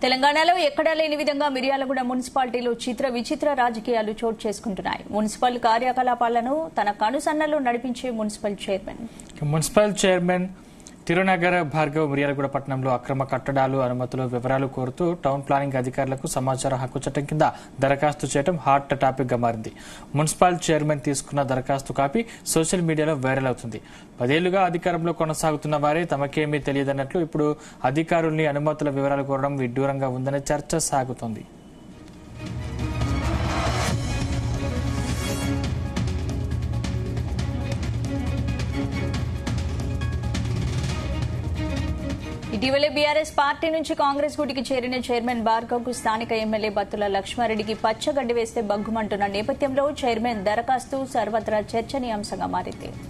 తెలంగాణలో ఎక్కడా లేని విధంగా మిర్యాలగూడ మున్సిపాలిటీలో చిత్ర విచిత్ర రాజకీయాలు చోటు చేసుకుంటున్నాయి మున్సిపల్ కార్యకలాపాలను తన కనుసన్నలో నడిపించే municipal chairman municipal chairman Tirunagara Bhargav Miryalaguda పట్టణంలో అక్రమ కట్టడాలు అనుమతులు వివరాలు కోరుతూ టౌన్ ప్లానింగ్ అధికారులకు సమాచార హక్కు చట్టం కింద దరఖాస్తు చేయడం హాట్ టాపిక్ గా మారింది మున్సిపల్ చైర్మన్ తీసుకున్న దరఖాస్తు కాపీ సోషల్ మీడియాలో వైరల్ అవుతుంది పదేళ్లుగా అధికారంలో కొనసాగుతున్న వారే తమకేమీ తెలియదన్నట్లు ఇప్పుడు అధికారుల్ని అనుమతుల వివరాలు కోరడం విడ్డూరంగా ఉందనే చర్చ సాగుతోంది ఇటీవలే బీఆర్ఎస్ పార్టీ నుంచి కాంగ్రెస్ గుడికి చేరిన చైర్మన్ భార్గవ్ కు స్థానిక ఎమ్మెల్యే బత్తుల లక్ష్మారెడ్డికి పచ్చగడ్డి వేస్తే బగ్గుమంటున్న నేపథ్యంలో చైర్మన్ దరఖాస్తు సర్వత్రా చర్చనీయాంశంగా మారింది